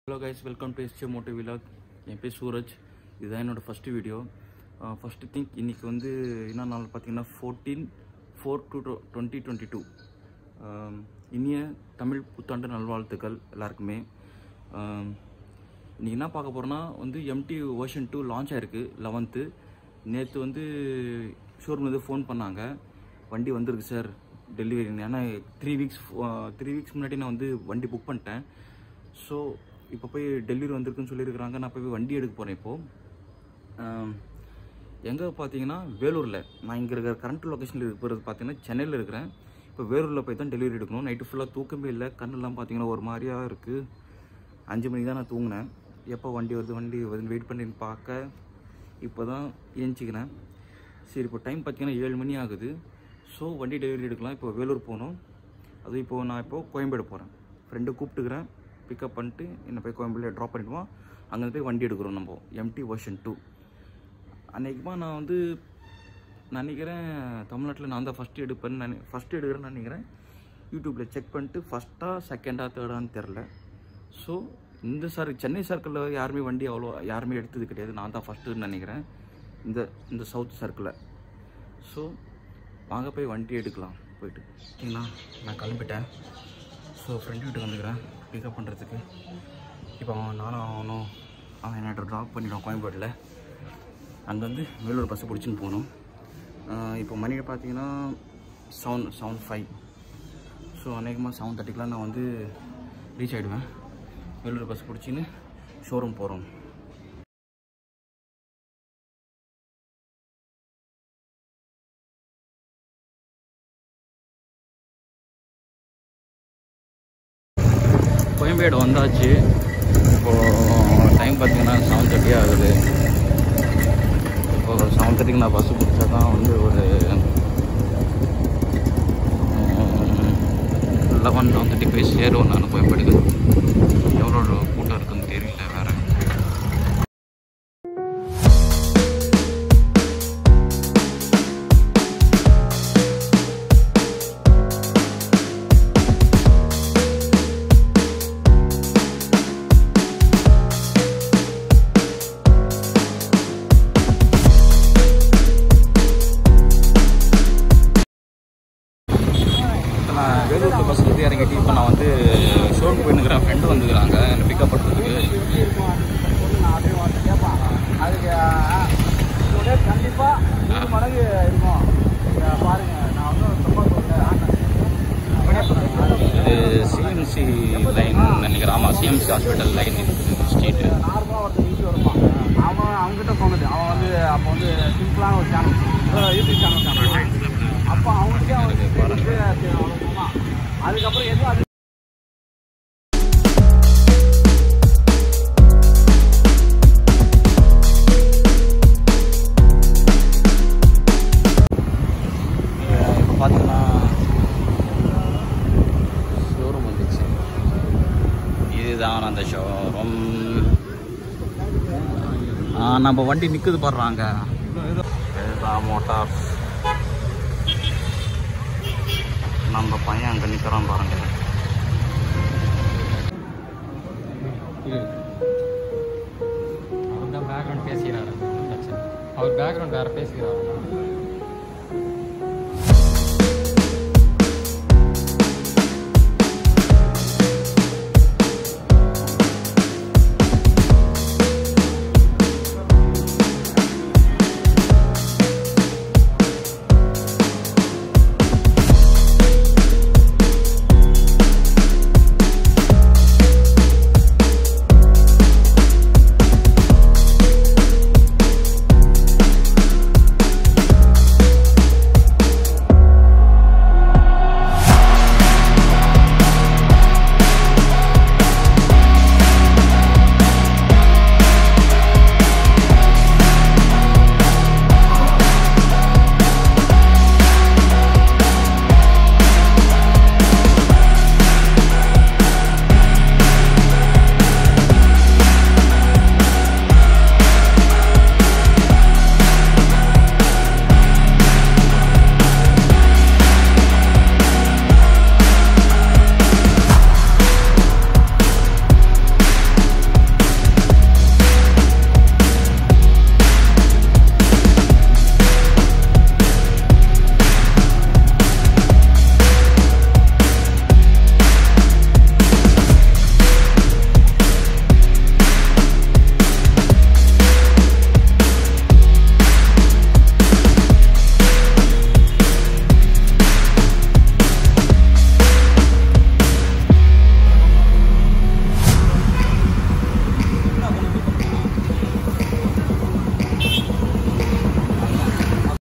Hello guys welcome to SJ moto vlog என் பேர் சூரஜ் இதுதான் என்னோடய ஃபஸ்ட்டு வீடியோ ஃபஸ்ட்டு திங்க் இன்றைக்கி வந்து என்ன நாள் பார்த்தீங்கன்னா fourteen four two twenty twenty two இனிய தமிழ் புத்தாண்டு நல்வாழ்த்துக்கள் எல்லாருக்குமே இன்றைக்கி என்ன பார்க்க போகிறோன்னா வந்து எம்டி வெர்ஷன் டூ லான்ச் ஆயிருக்கு லெவன்த்து நேற்று வந்து ஷோரூம்லேருந்து ஃபோன் பண்ணாங்க வண்டி வந்திருக்கு சார் டெலிவரி ஏன்னா த்ரீ வீக்ஸ் த்ரீ வீக்ஸ் முன்னாடி நான் வந்து வண்டி புக் பண்ணிட்டேன் ஸோ இப்போ போய் டெலிவரி வந்திருக்குன்னு சொல்லியிருக்கிறாங்க நான் போய் வண்டி எடுக்க போகிறேன் இப்போது எங்கே பார்த்தீங்கன்னா வேலூரில் நான் இங்கே இருக்கிற கரண்ட் லொக்கேஷனில் இருக்கிறது பார்த்தீங்கன்னா சென்னையில் இருக்கிறேன் இப்போ வேலூரில் போய் தான் டெலிவரி எடுக்கணும் நைட்டு ஃபுல்லாக தூக்கமே இல்லை கண்ணெல்லாம் பார்த்தீங்கன்னா ஒரு மாதிரியாக இருக்குது அஞ்சு மணிக்கு தான் நான் தூங்கினேன் எப்போ வண்டி வருது வண்டி வருதுன்னு வெயிட் பண்ணி பார்க்க இப்போ தான் ஏஞ்சிக்கிறேன் சரி இப்போ டைம் பார்த்தீங்கன்னா ஏழு மணி ஆகுது ஸோ வண்டி டெலிவரி எடுக்கலாம் இப்போ வேலூர் போகணும் அதுவும் இப்போது நான் இப்போது கோயம்பேடு போகிறேன் ஃப்ரெண்டு கூப்பிட்டுக்கிறேன் பிக்கப் பண்ணிட்டு என்னை போய் கோயம்பேடில் ட்ராப் பண்ணிடுவோம் அங்கே போய் வண்டி எடுக்கிறோம் நம்ம எம்டி வெர்ஷன் டூ அன்றைக்குமா நான் வந்து நான் நினைக்கிறேன் தமிழ்நாட்டில் நான் தான் ஃபஸ்ட்டு எடுப்பேன்னு நான் ஃபஸ்ட்டு எடுக்கிறேன்னு நினைக்கிறேன் யூடியூப்பில் செக் பண்ணிட்டு ஃபஸ்ட்டாக செகண்டாக தேர்டான்னு தெரில ஸோ இந்த சார் சென்னை சர்க்கிளில் யாருமே வண்டி அவ்வளோ யாருமே எடுத்தது கிடையாது நான் தான் ஃபஸ்ட்டுன்னு நினைக்கிறேன் இந்த இந்த சவுத் சர்க்கிளில் ஸோ வாங்க போய் வண்டி எடுக்கலாம் போயிட்டு ஓகேங்களா நான் கிளம்பிட்டேன் ஸோ ஃப்ரெண்டு வீட்டுக்கு வந்துக்கிறேன் பிக்கப் பண்ணுறதுக்கு இப்போ அவன் நானும் அவனும் அவன் என்னோட ட்ராப் பண்ணிவிடுவான் கோயம்பேட்டில் அங்கேருந்து வேலூர் பஸ்ஸை பிடிச்சின்னு போகணும் இப்போ மணி பார்த்தீங்கன்னா செவன் செவன் ஃபைவ் ஸோ அநேகமாக செவன் தேர்ட்டிக்கெலாம் நான் வந்து ரீச் ஆகிடுவேன் வேலூர் பஸ் பிடிச்சின்னு ஷோரூம் போகிறோம் கோயம்பேடு வந்தாச்சு இப்போது டைம் பார்த்தீங்கன்னா செவன் தேர்ட்டி ஆகுது இப்போ செவன் தேர்ட்டிக்கு நான் பஸ்ஸு பிடிச்சா தான் வந்து ஒரு லெவன் லெவன் தேர்ட்டி போய் சேருவேன் நான் கோயம்பேடுக்கு எவ்வளோ கூட்டம் இருக்குன்னு தெரியல வேறு இப்போ நான் வேலூர் பஸ்ஸில் இருந்து இறங்கிட்டு இப்போ நான் வந்து ஷோரூம் போயின்னுக்கிறேன் ஃப்ரெண்டு வந்துக்கிறாங்க என்னை பிக்கப் பண்ணுறதுக்கு அதுக்கு இதோட கண்டிப்பா நூறு மடங்கு இருக்கும் இங்க பாருங்க நான் வந்து சும்மா சொல்றேன் இது சிஎம்சி லைன் நினைக்கிறேன் ஆமாம் சிஎம்சி ஹாஸ்பிட்டல் லைன் ஸ்ட்ரீட்டு நார்மலா ஒருத்தர் வீட்டு வருவான் அவன் அவங்ககிட்ட சொன்னது அவன் வந்து அப்போ வந்து சிம்பிளான ஒரு சேனல் யூடியூப் சேனல் சேனல் அப்போ அவனுக்கே அவனுக்கு தெரிஞ்சு சரி, அவனுக்கு போனான். அதுக்கப்புறம் எதுவும் அது இப்போ பார்த்தீங்கன்னா ஷோரூம் வந்துச்சு இதுதான் அந்த ஷோரூம் நம்ம வண்டி நிற்குது பாடுறாங்க இதுதான் மோட்டார்ஸ் நம்ம பையன் அங்கே நிற்கிறான் பாருங்க அவர் தான் பேக்ரவுண்ட் பேசுகிறாரு அவர் பேக்ரவுண்ட் வேறு பேசுகிறாரு